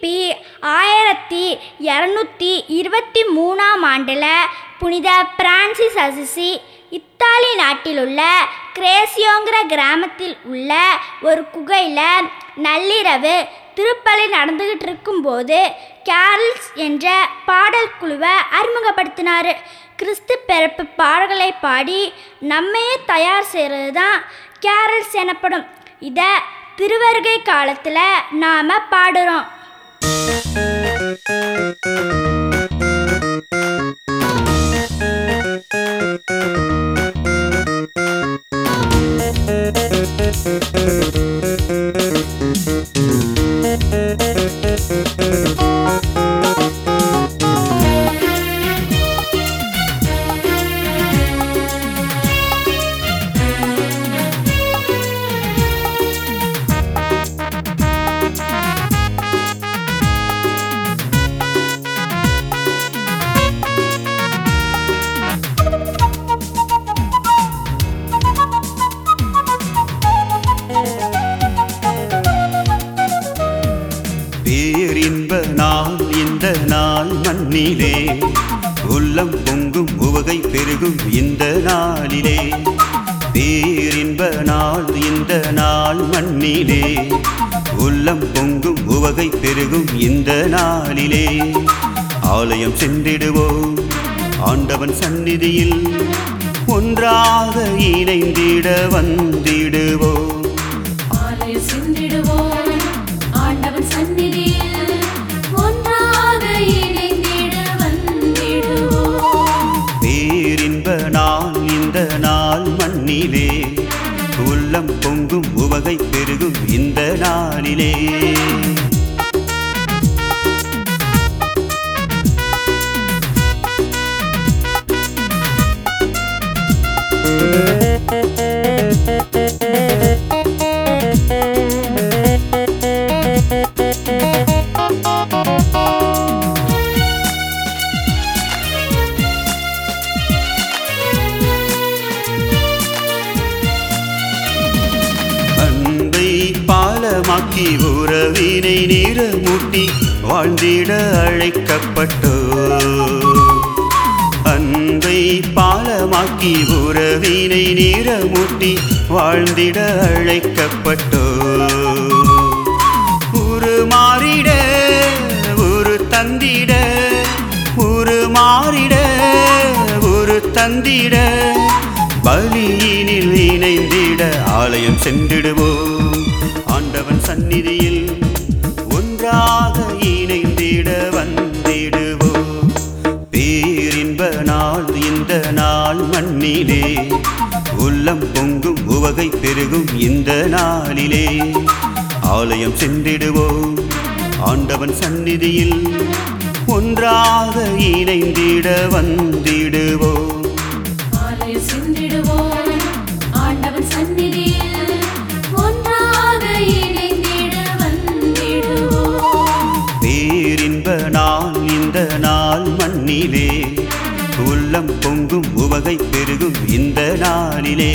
கிபி ஆயிரத்தி இரநூத்தி இருபத்தி மூணாம் ஆண்டில் புனித பிரான்சிஸ் அசிசி இத்தாலி நாட்டில் உள்ள கிரேசியோங்கிற கிராமத்தில் உள்ள ஒரு குகையில் நள்ளிரவு திருப்பலி நடந்துக்கிட்டு இருக்கும்போது கேரல்ஸ் என்ற பாடல் குழுவை அறிமுகப்படுத்தினார் கிறிஸ்து பிறப்பு பாடல்களை பாடி நம்மையே தயார் செய்கிறது தான் கேரல்ஸ் எனப்படும் இதை திருவருகை காலத்தில் நாம் பாடுறோம் பேரின்ப நாள் இந்த நாள் மண்ணிலே உள்ளம் பொங்கும் உவகை பெருகும் இந்த நாளிலே பேரின்ப நாள் இந்த நாள் மண்ணிலே உள்ளம் பொங்கும் உவகை பெருகும் இந்த நாளிலே ஆலயம் சென்றிடுவோம் ஆண்டவன் சந்நிதியில் ஒன்றாக இணைந்திட வந்திடுவோம் ஆலய சென்றிடுவோம் ஆண்டவன் சந்நிதியில் ஒன்றாக இணைந்திட வந்திடுவோம் பேரின்ப நாள் இந்த நாள் மண்ணிலே உள்ளம் பொங்கும் உவகை பெருகும் இந்த நாளிலே அன்பை பாலமாக்கி உறவினை நிறமூட்டி வாழ்ந்திட அழைக்கப்பட்டோ அன்பை பாலமாக்கி உறவினை நிறமூட்டி வாழ்ந்திட அழைக்கப்பட்டோ உரு மாறிட ஒரு தந்திட ஒரு மாறிட ஒரு தந்திட பலியினில் இணைந்திட ஆலயம் சென்றிடுவோம் ஆண்டவன் சந்நிதியில் ஒன்றாக இணைந்திட வந்திடுவோம் பேரின்ப நாள் இந்த நாள் மண்ணிலே உள்ளம் பொங்கும் உவகை பெருகும் இந்த நாளிலே ஆலயம் சென்றிடுவோம் ஆண்டவன் சந்நிதியில் ஒன்றாக இணைந்திட வந்திடுவோம் ஆலய சென்றிடுவோம் ஆண்டவன் சந்நிதியில் ஒன்றாக இணைந்திட வந்திடுவோம் பேரின்ப நாள் இந்த நாள் மண்ணிலே உள்ளம் பொங்கும் உவகை பெருகும் இந்த நாளிலே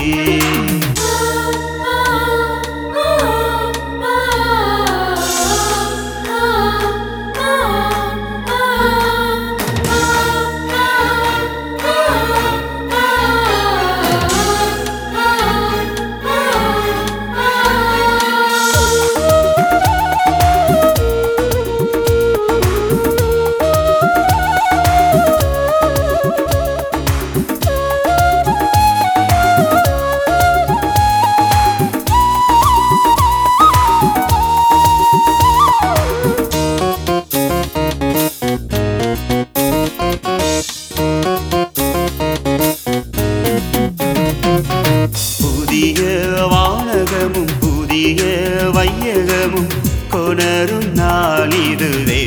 புதிய வானகமும் புதிய வையகமும் கொணரும் நாளிதுவே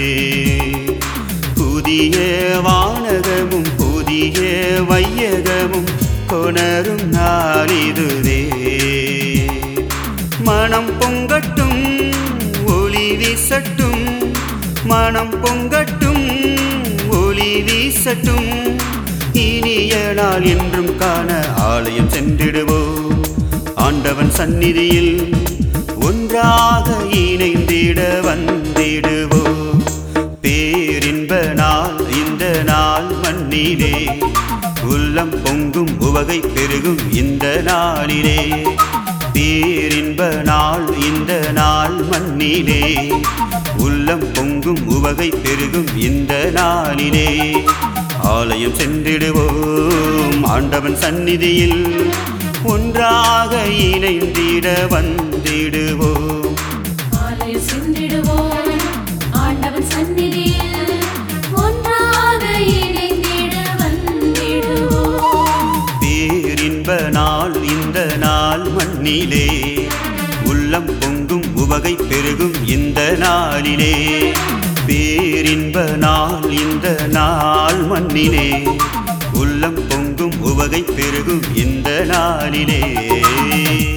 புதிய வானகமும் புதிய வையகமும் கொணரும் நாளிதுவே மனம் பொங்கட்டும் ஒளி வீசட்டும் மனம் பொங்கட்டும் ஒளி வீசட்டும் இனிய நாள் என்றும் காண ஆலயம் சென்றிடுவோம் ஆண்டவன் சந்நிதியில் ஒன்றாக இணைந்திட வந்திடுவோம் உள்ளம் பொங்கும் உவகை பெருகும் இந்த நாளிலே பேரின்ப நாள் இந்த நாள் மண்ணிலே உள்ளம் பொங்கும் உவகை பெருகும் இந்த நாளிலே ஆலயம் சென்றிடுவோம் ஆண்டவன் சந்நிதியில் ஒன்றாக இணைந்திட வந்திடுவோம் ஆலயம் சென்றிடுவோம் ஆண்டவன் சந்நிதியில் ஒன்றாக இணைந்திட வந்திடுவோம் பேரின்ப நாள் இந்த நாள் மண்ணிலே உள்ளம் பொங்கும் உவகை பெருகும் இந்த நாளிலே பேரின்ப நாள் இந்த நாள் மண்ணிலே உள்ளம் பொங்கும் உவகை பெருகும் இந்த நாளிலே